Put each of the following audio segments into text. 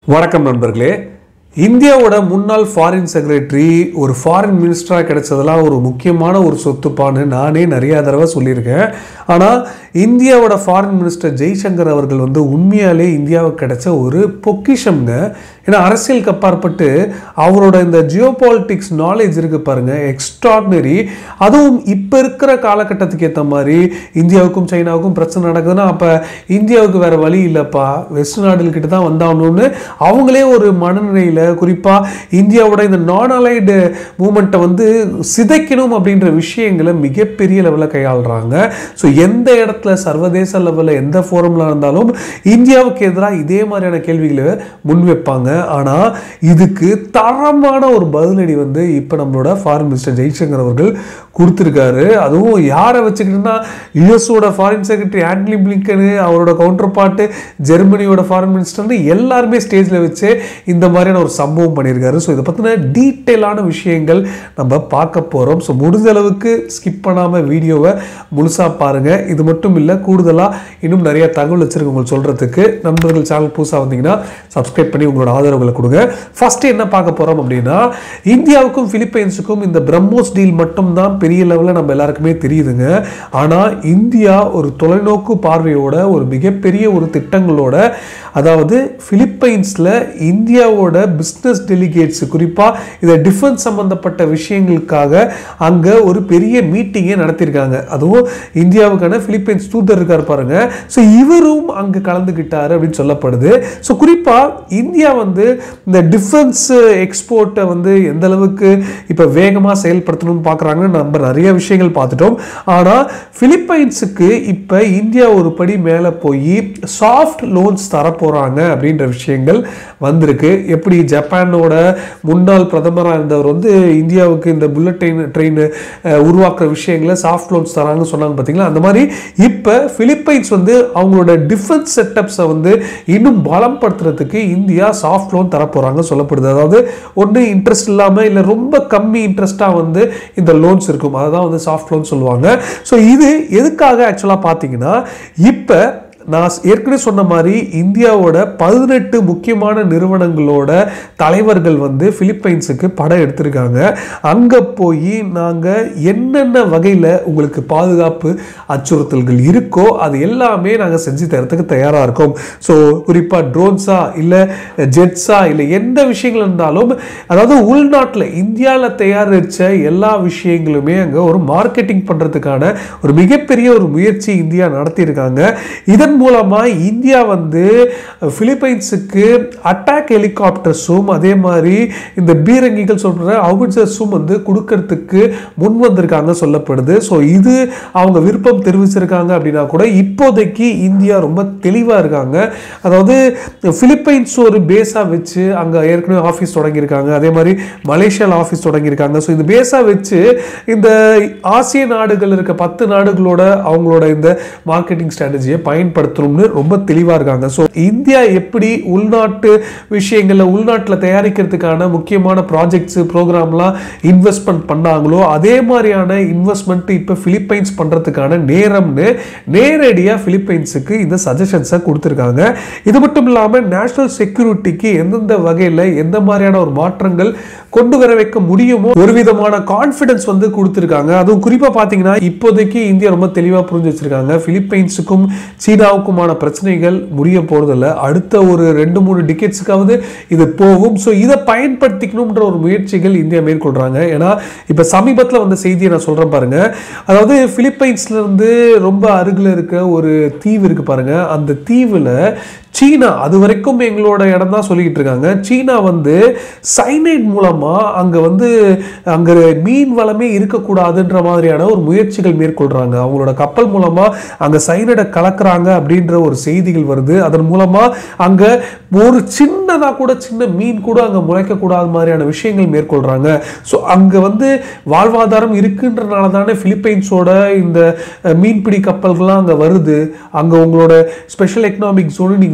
வணக்கம் நண்பர்களே இந்தியாவோட முன்னாள் ஃபாரின் செக்ரட்டரி ஒரு ஃபாரின் மினிஸ்டராக கிடைச்சதெல்லாம் ஒரு முக்கியமான ஒரு சொத்துப்பான்னு நானே நிறைய தடவை சொல்லியிருக்கேன் ஆனால் இந்தியாவோட ஃபாரின் மினிஸ்டர் ஜெய்சங்கர் அவர்கள் வந்து உண்மையாலே இந்தியாவுக்கு கிடைச்ச ஒரு பொக்கிஷம்ங்க ஏன்னா அரசியலுக்கு அப்பாற்பட்டு அவரோட இந்த ஜியோ பாலிட்டிக்ஸ் நாலேஜ் இருக்கு பாருங்க எக்ஸ்ட்ராடினரி அதுவும் இப்போ இருக்கிற காலகட்டத்துக்கு ஏற்ற மாதிரி இந்தியாவுக்கும் சைனாவுக்கும் பிரச்சனை நடக்குதுன்னா அப்போ இந்தியாவுக்கு வேற வழி இல்லைப்பா வெஸ்ட் நாடுகிட்ட தான் வந்தாகணும்னு அவங்களே ஒரு மனநிலையில் குறிப்பாக இந்தியாவோட இந்த நான் அலைடு மூமெண்ட்டை வந்து சிதைக்கணும் அப்படின்ற விஷயங்களை மிகப்பெரிய லெவலில் கையாளுறாங்க ஸோ எந்த இடத்துல சர்வதேச லெவலில் எந்த ஃபோரமில் இருந்தாலும் இந்தியாவுக்கு எதிராக இதே மாதிரியான கேள்விகளை முன்வைப்பாங்க ஆனால் இதுக்கு தரமான ஒரு பதிலடி வந்து இப்போ நம்மளோட ஃபாரின் மினிஸ்டர் ஜெய்சங்கர் அவர்கள் கொடுத்துருக்காரு அதுவும் யாரை வச்சுக்கிட்டோம்னா யுஎஸோட ஃபாரின் செக்ரட்டரி ஆண்ட்லி பிளிங்கனு அவரோட கவுண்டர் பார்ட்டு ஜெர்மனியோட ஃபாரின் மினிஸ்டர்னு எல்லாருமே ஸ்டேஜில் வச்சு இந்த மாதிரியான ஒரு சம்பவம் பண்ணியிருக்காரு ஸோ இதை பற்றின டீட்டெயிலான விஷயங்கள் நம்ம பார்க்க போகிறோம் ஸோ முடிஞ்ச அளவுக்கு ஸ்கிப் பண்ணாமல் வீடியோவை முழுசாக பாருங்கள் இது மட்டும் இல்லை கூடுதலாக இன்னும் நிறைய தகவல் வச்சிருக்கு உங்களுக்கு சொல்கிறதுக்கு நண்பர்கள் சேனல் புதுசாக வந்தீங்கன்னா சப்ஸ்கிரைப் பண்ணி உங்களோட ஆதரவுகளை கொடுங்க ஃபஸ்ட்டு என்ன பார்க்க போகிறோம் அப்படின்னா இந்தியாவுக்கும் பிலிப்பைன்ஸுக்கும் இந்த பிரம்மோஸ் டீல் மட்டும்தான் பெரிய லெவலில் நம்ம எல்லாருக்குமே தெரியுதுங்க ஆனால் இந்தியா ஒரு தொலைநோக்கு பார்வையோட ஒரு மிகப்பெரிய ஒரு திட்டங்களோட அதாவது பிலிப்பைன்ஸில் இந்தியாவோட பிஸ்னஸ் டெலிகேட்ஸ் குறிப்பாக இந்த டிஃபென்ஸ் சம்மந்தப்பட்ட விஷயங்களுக்காக அங்கே ஒரு பெரிய மீட்டிங்கே நடத்தியிருக்காங்க அதுவும் இந்தியாவுக்கான பிலிப்பைன்ஸ் தூதர் இருக்கார் பாருங்க ஸோ இவரும் அங்கே கலந்துக்கிட்டாரு அப்படின்னு சொல்லப்படுது ஸோ குறிப்பாக இந்தியா வந்து இந்த டிஃபென்ஸ் எக்ஸ்போர்ட்டை வந்து எந்த அளவுக்கு இப்போ வேகமாக செயல்படுத்தணும்னு பார்க்குறாங்கன்னு நம்ம நிறைய விஷயங்கள் பார்த்துட்டோம் ஆனால் பிலிப்பைன்ஸுக்கு இப்போ இந்தியா ஒரு படி மேலே போய் சாஃப்ட் லோன்ஸ் தரப்போகிறாங்க அப்படின்ற விஷயங்கள் வந்திருக்கு எப்படி ஜப்பானோட முன்னாள் பிரதமராக இருந்தவர் வந்து இந்தியாவுக்கு இந்த புல்லட் ட்ரெயின் ட்ரெயின் உருவாக்குற விஷயங்களை சாஃப்ட் லோன்ஸ் தராங்கன்னு சொன்னாங்க பார்த்தீங்களா அந்த மாதிரி இப்போ பிலிப்பைன்ஸ் வந்து அவங்களோட டிஃபென்ஸ் செட்டப்ஸை வந்து இன்னும் பலப்படுத்துறதுக்கு இந்தியா சாஃப்ட் லோன் தரப்போகிறாங்க சொல்லப்படுது அதாவது ஒன்று இன்ட்ரெஸ்ட் இல்லாமல் இல்லை ரொம்ப கம்மி இன்ட்ரெஸ்ட்டாக வந்து இந்த லோன்ஸ் இருக்கும் அதுதான் வந்து சாஃப்ட் லோன் சொல்லுவாங்க ஸோ இது எதுக்காக ஆக்சுவலாக பார்த்தீங்கன்னா இப்போ நான் ஏற்கனவே சொன்ன மாதிரி இந்தியாவோட பதினெட்டு முக்கியமான நிறுவனங்களோட தலைவர்கள் வந்து பிலிப்பைன்ஸுக்கு படம் எடுத்திருக்காங்க அங்கே போய் நாங்கள் என்னென்ன வகையில் உங்களுக்கு பாதுகாப்பு அச்சுறுத்தல்கள் இருக்கோ அது எல்லாமே நாங்கள் செஞ்சு தரத்துக்கு தயாராக இருக்கோம் ஸோ குறிப்பாக ட்ரோன்ஸா இல்லை ஜெட்ஸா இல்லை எந்த விஷயங்கள் இருந்தாலும் அதாவது உள்நாட்டில் இந்தியாவில் தயாரித்த எல்லா விஷயங்களுமே அங்கே ஒரு மார்க்கெட்டிங் பண்ணுறதுக்கான ஒரு மிகப்பெரிய ஒரு முயற்சி இந்தியா நடத்தியிருக்காங்க இதன் மூலமாக இந்தியா வந்து பிலிப்பைன்ஸுக்கு அட்டாக் ஹெலிகாப்டர்ஸும் அதே மாதிரி இந்த பீரங்கிகள் சொல்கிற அவுட்சர்ஸும் வந்து கொடுக்கறதுக்கு முன் வந்திருக்காங்க சொல்லப்படுது ஸோ இது அவங்க விருப்பம் தெரிவிச்சிருக்காங்க அப்படின்னா கூட இப்போதைக்கு இந்தியா ரொம்ப தெளிவாக இருக்காங்க அதாவது பிலிப்பைன்ஸ் ஒரு பேஸாக வச்சு அங்கே ஏற்கனவே ஆஃபீஸ் தொடங்கியிருக்காங்க அதே மாதிரி மலேசியாவில் ஆஃபீஸ் தொடங்கியிருக்காங்க ஸோ இந்த பேஸாக வச்சு இந்த ஆசிய நாடுகள் இருக்க பத்து நாடுகளோட அவங்களோட இந்த மார்க்கெட்டிங் ஸ்ட்ராட்டஜியை பயன்படுத்தணும்னு ரொம்ப தெளிவாக இருக்காங்க ஸோ இந்தியா எப்படி உள்நாட்டு விஷயங்களில் உள்நாட்டில் தயாரிக்கிறதுக்கான முக்கியமான ப்ராஜெக்ட்ஸ் ப்ரோக்ராம்லாம் இன்வெஸ்ட்மெண்ட் பண்ணாங்களோ அதே மாதிரியான இன்வெஸ்ட்மெண்ட் இப்போ பிலிப்பைன்ஸ் பண்ணுறதுக்கான நேரம்னு நேரடியாக பிலிப்பைன்ஸுக்கு இந்த சஜஷன்ஸை கொடுத்துருக்காங்க இது மட்டும் இல்லாமல் நேஷனல் செக்யூரிட்டிக்கு எந்தெந்த வகையில் எந்த மாதிரியான ஒரு மாற்றங்கள் கொண்டு வர வைக்க முடியுமோ ஒரு விதமான கான்ஃபிடன்ஸ் வந்து கொடுத்துருக்காங்க அதுவும் குறிப்பாக பார்த்தீங்கன்னா இப்போதைக்கு இந்தியா ரொம்ப தெளிவாக புரிஞ்சு வச்சிருக்காங்க பிலிப்பைன்ஸுக்கும் சீனாவுக்குமான பிரச்சனைகள் முடிய போகிறதில்ல அடுத்த ஒரு ரெண்டு மூணு டிக்கெட்ஸுக்காவது இது போகும் ஸோ இதை பயன்படுத்திக்கணுன்ற ஒரு முயற்சிகள் இந்தியா மேற்கொள்கிறாங்க ஏன்னா இப்போ சமீபத்தில் வந்த செய்தியை நான் சொல்கிறேன் பாருங்க அதாவது பிலிப்பைன்ஸ்லேருந்து ரொம்ப அருகில் இருக்க ஒரு தீவு இருக்கு பாருங்க அந்த தீவில் சீனா அது வரைக்கும் எங்களோட இடம் தான் சொல்லிக்கிட்டு இருக்காங்க சீனா வந்து சைனைட் மூலமாக அங்கே வந்து அங்கே மீன் வளமே இருக்கக்கூடாதுன்ற மாதிரியான ஒரு முயற்சிகள் மேற்கொள்கிறாங்க அவங்களோட கப்பல் மூலமாக அங்கே சைனைடை கலக்குறாங்க அப்படின்ற ஒரு செய்திகள் வருது அதன் மூலமாக அங்கே ஒரு சின்னதாக கூட சின்ன மீன் கூட அங்கே முளைக்கக்கூடாத மாதிரியான விஷயங்கள் மேற்கொள்கிறாங்க ஸோ அங்கே வந்து வாழ்வாதாரம் இருக்குன்றனால தானே பிலிப்பைன்ஸோட இந்த மீன்பிடி கப்பல்கள்லாம் அங்கே வருது அங்கே உங்களோட ஸ்பெஷல் எக்கனாமிக் ஜோனு நீங்கள்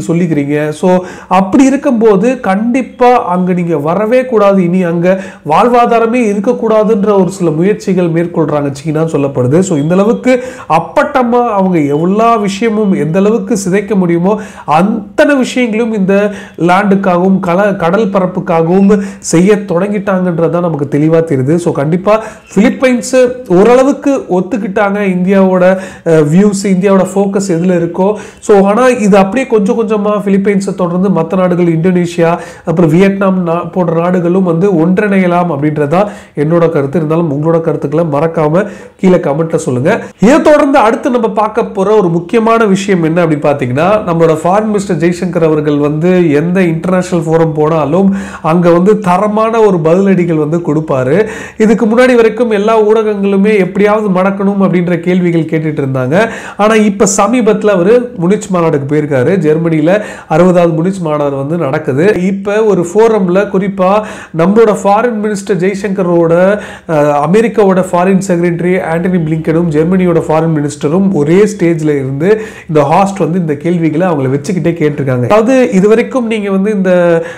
நீங்கள் சொல்லிக்கிறீங்க ஸோ அப்படி இருக்கும்போது கண்டிப்பாக அங்கே நீங்கள் வரவே கூடாது இனி அங்கே வாழ்வாதாரமே இருக்கக்கூடாதுன்ற ஒரு சில முயற்சிகள் மேற்கொள்கிறாங்க சீனான்னு சொல்லப்படுது ஸோ இந்த அளவுக்கு அப்பட்டமாக அவங்க எல்லா விஷயமும் எந்த அளவுக்கு சிதைக்க முடியுமோ அத்தனை விஷயங்களும் இந்த லேண்டுக்காகவும் கல கடல் பரப்புக்காகவும் செய்ய தொடங்கிட்டாங்கன்றதான் நமக்கு தெளிவாக தெரியுது ஸோ கண்டிப்பாக பிலிப்பைன்ஸ் ஓரளவுக்கு ஒத்துக்கிட்டாங்க இந்தியாவோட வியூஸ் இந்தியாவோட ஃபோக்கஸ் எதில் இருக்கோ ஸோ ஆனால் இது அப்படியே கொஞ்சம் கொஞ்சமாக பிலிப்பைன்ஸை தொடர்ந்து மற்ற நாடுகள் இந்தோனேஷியா அப்புறம் வியட்நாம் நா போன்ற நாடுகளும் வந்து ஒன்றிணையலாம் அப்படின்றதா என்னோட கருத்து இருந்தாலும் உங்களோட கருத்துக்களை மறக்காம கீழே கமெண்ட்ல சொல்லுங்க இதை தொடர்ந்து அடுத்து நம்ம பார்க்க போற ஒரு முக்கியமான விஷயம் என்ன அப்படின்னு பார்த்தீங்கன்னா நம்மளோட ஃபாரின் மினிஸ்டர் ஜெய்சங்கர் அவர்கள் வந்து எந்த இன்டர்நேஷனல் ஃபோரம் போனாலும் அங்க வந்து தரமான ஒரு பதிலடிகள் வந்து கொடுப்பாரு இதுக்கு முன்னாடி வரைக்கும் எல்லா ஊடகங்களுமே எப்படியாவது மடக்கணும் அப்படின்ற கேள்விகள் கேட்டுட்டு இருந்தாங்க ஆனா இப்ப சமீபத்துல அவர் முனிச் மாநாடுக்கு போயிருக்காரு ஜெர்மனியில அறுபதாவது முனிச் மாநாடு வந்து நடக்குது இப்ப ஒரு ஃபோரம்ல குறிப்பா நம்மளோட ஃபாரின் மினிஸ்டர் ஜெய்சங்கரோட அஹ், அமெரிக்காவோட ஃபாரின் செக்ரட்டரி ஆண்டனி பிளிங்கனும் ஜெர்மனியோட ஃபாரின் மினிஸ்டரும் ஒரே ஸ்டேஜ்ல இருந்து இந்த ஹாஸ்ட் வந்து இந்த கேள்விகளை அவங்கள வச்சுக்கிட்டே கேட்டிருக்காங்க அதாவது இதுவரைக்கும் நீங்க வந்து இந்த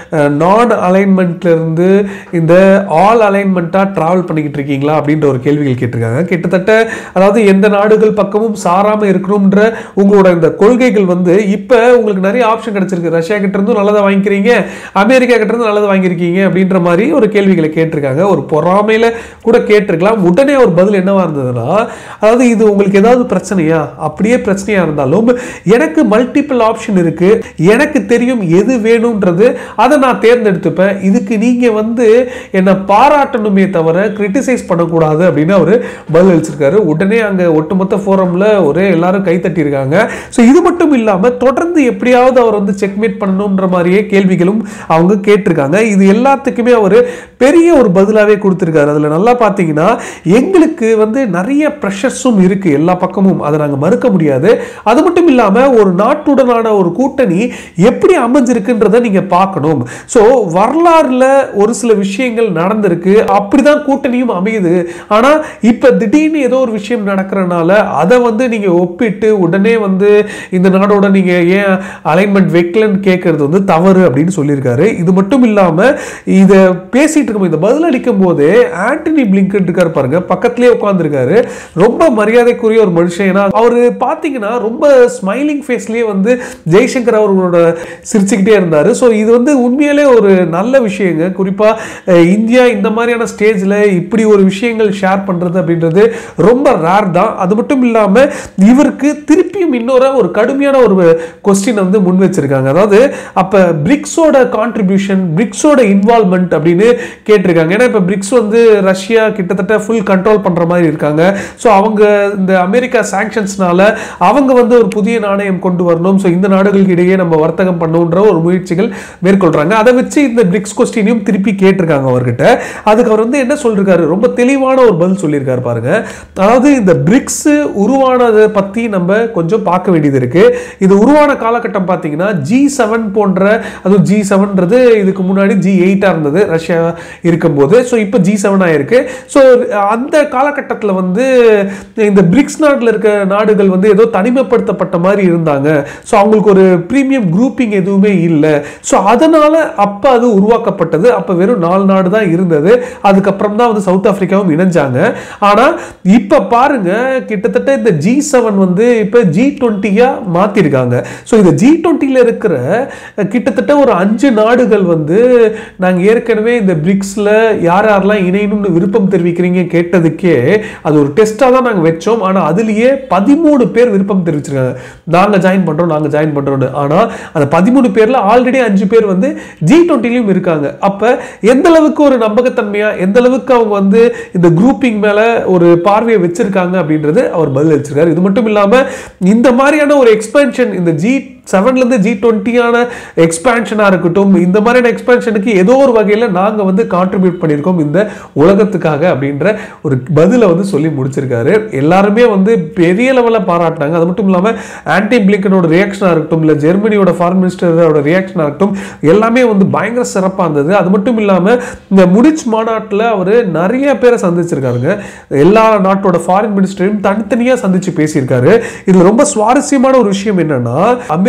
நான் அலைன்மெண்ட்ல இருந்து இந்த ஆல் அலைன்மெண்ட்டா டிராவல் பண்ணிக்கிட்டு இருக்கீங்களா அப்படின்ற ஒரு கேள்விகள் கேட்டிருக்காங்க கிட்டத்தட்ட அதாவது எந்த நாடுகள் பக்கமும் சாராம இருக்கணும்ன்ற உங்களோட இந்த கொள்கைகள் வந்து இப்ப உங்களுக்கு நிறைய ஆப்ஷன் கிடைச்சிருக்கு ரஷ்யா கிட்ட இருந்தும் நல்லதை வாங்கிக்கிறீங்க அமெரிக்கா கிட்ட இருந்து நல்லதை வாங்கியிருக்கீங்க அப்படின்ற மாதிரி ஒரு கேள்விகளை கேட்டிருக்காங்க ஒரு பொறாமையில கூட கேட்டிருக்கலாம் உடனே ஒரு பதில் என்னவா இருந்ததுன்னா அதாவது இது உங்களுக்கு ஏதாவது பிரச்சனையா அப்படியே பிரச்சனையா இருந்தாலும் எனக்கு மல்டிபிள் ஆப்ஷன் இருக்கு எனக்கு தெரியும் எது வேணும்ன்றது அதை நான் தேர்ந்தெடுத்துப்பேன் இதுக்கு நீங்க வந்து என்னை பாராட்டணுமே தவிர கிரிட்டிசைஸ் பண்ணக்கூடாது அப்படின்னு அவர் பதில் அளிச்சிருக்காரு உடனே அங்க ஒட்டுமொத்த ஃபோரம்ல ஒரே எல்லாரும் கை தட்டியிருக்காங்க ஸோ இது மட்டும் இல்லாம தொடர்ந்து எப்படியாவது அவர் வந்து செக்மேட் பண்ணணுன்ற மாதிரியே கேள்விகளும் அவங்க கேட்டிருக்காங்க இது எல்லாத்துக்குமே அவர் பெரிய ஒரு பதிலாவே கொடுத்திருக்காரு அதுல நல்லா பார்த்தீங்கன்னா எங்களுக்கு வந்து நிறைய ப்ரெஷர்ஸும் இருக்கு எல்லா பக்கமும் அதை நாங்க மறுக்க முடியாது அது மட்டும் இல்லாம ஒரு நாட்டுடனான ஒரு கூட்டணி எப்படி அமைஞ்சிருக்குன்றதை நீங்க பார்க்கணும் ஸோ வரலாறுல ஒரு சில விஷயங்கள் நடந்திருக்கு அப்படிதான் கூட்டணியும் அமையுது ஆனா இப்ப திடீர்னு ஏதோ ஒரு விஷயம் நடக்கிறனால அதை வந்து நீங்க ஒப்பிட்டு உடனே வந்து இந்த நாடோட நீங்க ஏன் அலைன்மெண்ட் வைக்கலன்னு கேட்கறது வந்து தவறு அப்படின்னு சொல்லியிருக்காரு இது மட்டும் இல்லாம இதை பேசிட்டு இருக்கும் இந்த பதில் அளிக்கும் போது ஆண்டனி பிளிங்கன் இருக்காரு பாருங்க பக்கத்துலயே உட்காந்துருக்காரு ரொம்ப மரியாதைக்குரிய ஒரு மனுஷன் ஏன்னா அவர் பார்த்தீங்கன்னா ரொம்ப ஸ்மைலிங் ஃபேஸ்லயே வந்து ஜெய்சங்கர் அவர்களோட சிரிச்சுக்கிட்டே இருந்தாரு ஸோ இது வந்து உண்மையிலே ஒரு நல்ல விஷயங்க குறிப்பா அஹ், இந்தியா இந்த மாதிரியான ஸ்டேஜ்ல இப்படி ஒரு விஷயங்கள் ஷேர் பண்றது அப்படின்றது ரொம்ப ரேர் தான் அது மட்டும் இல்லாம இவருக்கு திருப்பியும் இன்னொரு ஒரு கடுமையான ஒரு கொஸ்டின் வந்து முன் வச்சிருக்காங்க அதாவது அப்ப பிரிக்ஸோட கான்ட்ரிபியூஷன் பிரிக்ஸோட இன்வால்மெண்ட் அப்படின்னு கேட்டிருக்காங்க ஏன்னா இப்ப பிரிக்ஸ் வந்து ரஷ்யா கிட்டத்தட்ட ஃபுல் கண்ட்ரோல் பண்ற மாதிரி இருக்காங்க ஸோ அவங்க இந்த அமெரிக்கா சாங்ஷன்ஸ்னால அவங்க வந்து ஒரு புதிய நாணயம் கொண்டு வரணும் ஸோ இந்த நாடுகளுக்கு இடையே நம்ம வர்த்தகம் பண்ணணுன்ற ஒரு முயற்சிகள் மேற்கொள்றாங்க அதை வச்சு இந்த பிரிக்ஸ் கொஸ்டினையும் திருப்பி கேட்டிருக்காங்க அவர்கிட்ட அதுக்கு அவர் வந்து என்ன சொல்லிருக்காரு ரொம்ப தெளிவான ஒரு பதில் சொல்லியிருக்காரு பாருங்க அதாவது இந்த பிரிக்ஸ் உருவானதை பத்தி நம்ம கொஞ்சம் பார்க்க வேண்டியது இருக்கு இது உருவான காலகட்டம் பார்த்தீங்கன்னா ஜி செவன் போன்ற அதுவும் ஜி செவன்றது இதுக்கு முன்னாடி ஜி எயிட்டா இருந்தது ரஷ்யா இருக்கும்போது ஸோ இப்போ ஜி செவன் ஆயிருக்கு ஸோ அந்த காலகட்டத்தில் வந்து இந்த பிரிக்ஸ் நாட்டில் இருக்க நாடுகள் வந்து ஏதோ தனிமைப்படுத்தப்பட்ட மாதிரி இருந்தாங்க ஸோ அவங்களுக்கு ஒரு ப்ரீமியம் குரூப்பிங் எதுவுமே இல்லை ஸோ அதனால அப்போ அது உருவாக்கப்பட்டது அப்போ வெறும் நாலு நாடு தான் இருந்தது அதுக்கப்புறம் தான் வந்து சவுத் ஆப்பிரிக்காவும் இணைஞ்சாங்க ஆனால் இப்போ பாருங்க கிட்டத்தட்ட இந்த ஜி செவன் வந்து இப்போ ஜி டுவெண்ட்டியா மாற்றிருக்காங்க ஸோ இந்த ஜி டுவெண்ட்டியில் இருக்கிற அஹ், கிட்டத்தட்ட ஒரு அஞ்சு நாடுகள் வந்து நாங்கள் ஏற்கனவே இந்த பிரிக்ஸில் யார் யாரெல்லாம் இணையணும்னு விருப்பம் தெரிவிக்கிறீங்க கேட்டதுக்கே அது ஒரு டெஸ்ட்டாக தான் நாங்கள் வச்சோம் ஆனால் அதுலேயே பதிமூணு பேர் விருப்பம் தெரிவிச்சிருக்காங்க நாங்கள் ஜாயின் பண்ணுறோம் நாங்கள் ஜாயின் பண்ணுறோம்னு ஆனால் அந்த பதிமூணு பேரில் ஆல்ரெடி அஞ்சு பேர் வந்து ஜி டுவெண்ட்டிலையும் இருக்காங்க அப்போ எந்த அளவுக்கு ஒரு நம்பகத்தன்மையா எந்த அளவுக்கு அவங்க வந்து இந்த குரூப்பிங் மேல ஒரு பார்வையை வச்சிருக்காங்க அப்படின்றது அவர் பதில் வச்சிருக்காரு இது மட்டும் இல்லாம இந்த மாதிரியான ஒரு எக்ஸ்பென்ஷன் இந்த ஜி செவன்லேருந்து ஜி டுவெண்ட்டியான எக்ஸ்பேன்ஷனாக இருக்கட்டும் இந்த மாதிரியான எக்ஸ்பேன்ஷனுக்கு ஏதோ ஒரு வகையில் நாங்கள் வந்து கான்ட்ரிபியூட் பண்ணியிருக்கோம் இந்த உலகத்துக்காக அப்படின்ற ஒரு பதிலை வந்து சொல்லி முடிச்சிருக்காரு எல்லாருமே வந்து பெரிய லெவலில் பாராட்டினாங்க அது மட்டும் இல்லாமல் ஆன்டி பிளிங்கனோட ரியாக்ஷனாக இருக்கட்டும் இல்லை ஜெர்மனியோட ஃபாரின் மினிஸ்டரோட ரியாக்ஷனாக இருக்கட்டும் எல்லாமே வந்து பயங்கர சிறப்பாக இருந்தது அது மட்டும் இல்லாமல் இந்த முடிச் மாநாட்டில் அவர் நிறைய பேரை சந்திச்சிருக்காருங்க எல்லா நாட்டோட ஃபாரின் மினிஸ்டரையும் தனித்தனியாக சந்திச்சு பேசியிருக்காரு இதில் ரொம்ப சுவாரஸ்யமான ஒரு விஷயம் என்னன்னா அமெரிக்க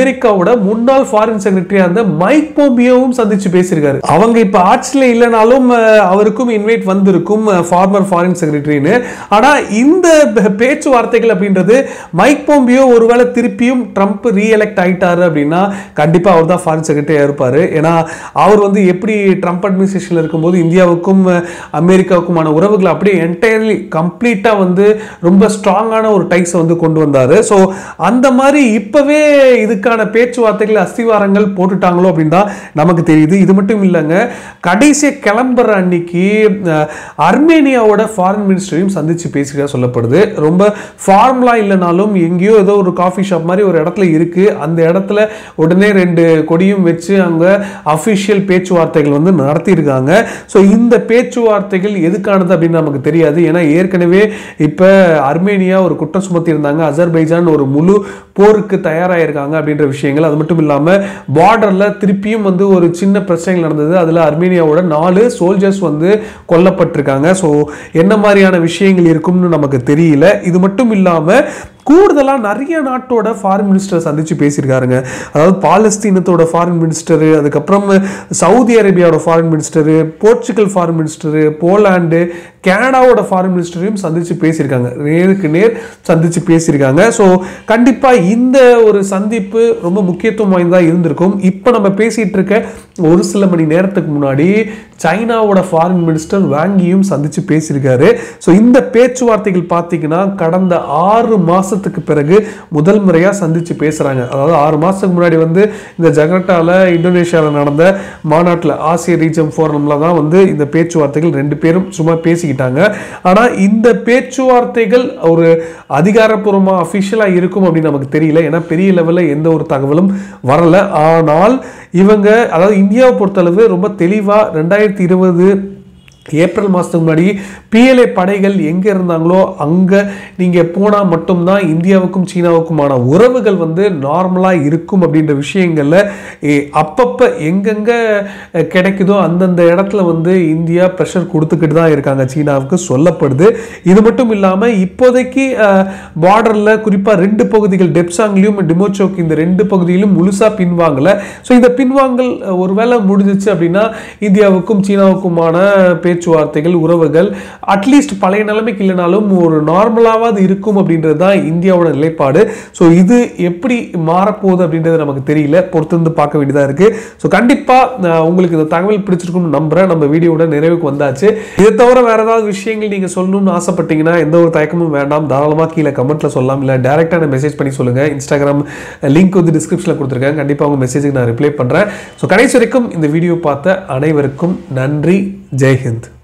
அமெரிக்காவோட முன்னாள் ஃபாரின் செக்ரட்டரியா இருந்த மைக் போம்பியோவும் சந்திச்சு பேசியிருக்காரு அவங்க இப்ப ஆட்சியில இல்லைனாலும் அஹ், அவருக்கும் இன்வைட் வந்திருக்கும் ஃபார்மர் ஃபாரின் செக்ரட்டரின்னு ஆனா இந்த பே- பேச்சுவார்த்தைகள் அப்படின்றது மைக் போம்பியோ ஒருவேளை திருப்பியும் ட்ரம்ப் ரீஎலெக்ட் ஆயிட்டாரு அப்படின்னா கண்டிப்பா அவர் தான் ஃபாரின் செக்ரட்டரியா இருப்பாரு ஏன்னா அவர் வந்து எப்படி ட்ரம்ப் அட்மினிஸ்ட்ரேஷன்ல இருக்கும்போது இந்தியாவுக்கும் அஹ், அமெரிக்காவுக்குமான உறவுகளை அப்படியே என்டையர்லி கம்ப்ளீட்டா வந்து ரொம்ப ஸ்ட்ராங்கான ஒரு டைஸை வந்து கொண்டு வந்தாரு ஸோ அந்த மாதிரி இப்பவே இதுக்கான பேச்சுவார்த்தைகள் அஸ்திவாரங்கள் போட்டுட்டாங்களோ அப்படின்னு தான் நமக்கு தெரியுது இது மட்டும் இல்லைங்க கடைசி கிளம்புற அன்னைக்கு அஹ், அர்மேனியாவோட ஃபாரின் மினிஸ்டரையும் சந்திச்சு பேசிக்கிறதா சொல்லப்படுது ரொம்ப ஃபார்முலா இல்லைனாலும் எங்கேயோ ஏதோ ஒரு காஃபி ஷாப் மாதிரி ஒரு இடத்துல இருக்கு அந்த இடத்துல உடனே ரெண்டு கொடியும் வச்சு அங்க அஃபிஷியல் பேச்சுவார்த்தைகள் வந்து நடத்தியிருக்காங்க ஸோ இந்த பேச்சுவார்த்தைகள் எதுக்கானது அப்படின்னு நமக்கு தெரியாது ஏன்னா ஏற்கனவே இப்போ அர்மேனியா ஒரு குற்றம் சுமத்தி இருந்தாங்க அசர்பைஜான் ஒரு முழு போருக்கு தயாராயிருக்காங்க அப்படின்ற விஷயங்கள் அது மட்டும் இல்லாமல் பார்டரில் திருப்பியும் வந்து ஒரு சின்ன பிரச்சனைகள் நடந்தது அதில் அர்மேனியாவோட நாலு சோல்ஜர்ஸ் வந்து கொல்லப்பட்டிருக்காங்க ஸோ என்ன மாதிரியான விஷயங்கள் இருக்கும்னு நமக்கு தெரியல இது மட்டும் இல்லாமல் கூடுதலாக நிறைய நாட்டோட ஃபாரின் மினிஸ்டர் சந்திச்சு பேசியிருக்காருங்க அதாவது பாலஸ்தீனத்தோட ஃபாரின் மினிஸ்டர் அதுக்கப்புறம் சவுதி அரேபியாவோட foreign minister Portugal foreign minister Poland கனடாவோட ஃபாரின் மினிஸ்டரையும் சந்திச்சு பேசியிருக்காங்க நேருக்கு நேர் சந்திச்சு பேசியிருக்காங்க ஸோ கண்டிப்பாக இந்த ஒரு சந்திப்பு ரொம்ப முக்கியத்துவம் வாய்ந்ததா இருந்திருக்கும் இப்போ நம்ம பேசிட்டு இருக்க ஒரு சில மணி நேரத்துக்கு முன்னாடி சைனாவோட ஃபாரின் மினிஸ்டர் வாங்கியும் சந்திச்சு பேசியிருக்காரு ஸோ இந்த பேச்சுவார்த்தைகள் பார்த்தீங்கன்னா கடந்த ஆறு மாசத்துக்கு பிறகு முதல் முறையாக சந்திச்சு பேசுறாங்க அதாவது ஆறு மாசத்துக்கு முன்னாடி வந்து இந்த ஜகர்ட்டால இந்தோனேஷியாவில் நடந்த மாநாட்டில் ஆசிய ரீஜன் ஃபோரம்ல தான் வந்து இந்த பேச்சுவார்த்தைகள் ரெண்டு பேரும் சும்மா பேசிக்கிட்டாங்க ஆனால் இந்த பேச்சுவார்த்தைகள் ஒரு அதிகாரப்பூர்வமாக அஃபிஷியலாக இருக்கும் அப்படின்னு நமக்கு தெரியல ஏன்னா பெரிய லெவலில் எந்த ஒரு தகவலும் வரல ஆனால் இவங்க அதாவது இந்தியாவை பொறுத்தளவு ரொம்ப தெளிவாக ரெண்டாயிரத்தி இருபது ஏப்ரல் மாதத்துக்கு முன்னாடி பிஎல்ஏ படைகள் எங்கே இருந்தாங்களோ அங்கே நீங்கள் போனால் மட்டும்தான் இந்தியாவுக்கும் சீனாவுக்குமான உறவுகள் வந்து நார்மலாக இருக்கும் அப்படின்ற விஷயங்களில் எ- அப்பப்போ எங்கெங்கே அஹ், கிடைக்குதோ அந்தந்த இடத்துல வந்து இந்தியா ப்ரெஷர் கொடுத்துக்கிட்டு தான் இருக்காங்க சீனாவுக்கு சொல்லப்படுது இது மட்டும் இல்லாமல் இப்போதைக்கு பார்டரில் குறிப்பாக ரெண்டு பகுதிகள் டெப்சாங்லையும் டிமோச்சோக் இந்த ரெண்டு பகுதியிலும் முழுசாக பின்வாங்கலை ஸோ இந்த பின்வாங்கல் அஹ், ஒருவேளை முடிஞ்சிச்சு அப்படின்னா இந்தியாவுக்கும் சீனாவுக்குமான பேச்சுவார்த்தைகள் உறவுகள் அட்லீஸ்ட் பழைய நிலைமைக்கு இல்லைனாலும் ஒரு நார்மலாவது இருக்கும் அப்படின்றது தான் இந்தியாவோட நிலைப்பாடு ஸோ இது எப்படி மாறப்போகுது அப்படின்றது நமக்கு தெரியல பொறுத்திருந்து பார்க்க வேண்டியதாக இருக்குது ஸோ கண்டிப்பாக உங்களுக்கு இந்த தகவல் பிடிச்சிருக்கும்னு நம்புகிறேன் நம்ம வீடியோட நிறைவுக்கு வந்தாச்சு இதை தவிர வேறு ஏதாவது விஷயங்கள் நீங்கள் சொல்லணும்னு ஆசைப்பட்டீங்கன்னா எந்த ஒரு தயக்கமும் வேண்டாம் தாராளமாக கீழே கமெண்ட்டில் சொல்லலாம் இல்லை டேரெக்டாக நான் மெசேஜ் பண்ணி சொல்லுங்கள் இன்ஸ்டாகிராம் லிங்க் வந்து டிஸ்கிரிப்ஷனில் கொடுத்துருக்கேன் கண்டிப்பாக உங்கள் மெசேஜுக்கு நான் ரிப்ளை பண்ணுறேன் ஸோ கடைசி வரைக்கும் இந்த வீடியோ பார்த்த அனைவருக்கும் நன்றி ஜெய் ஹிந்த்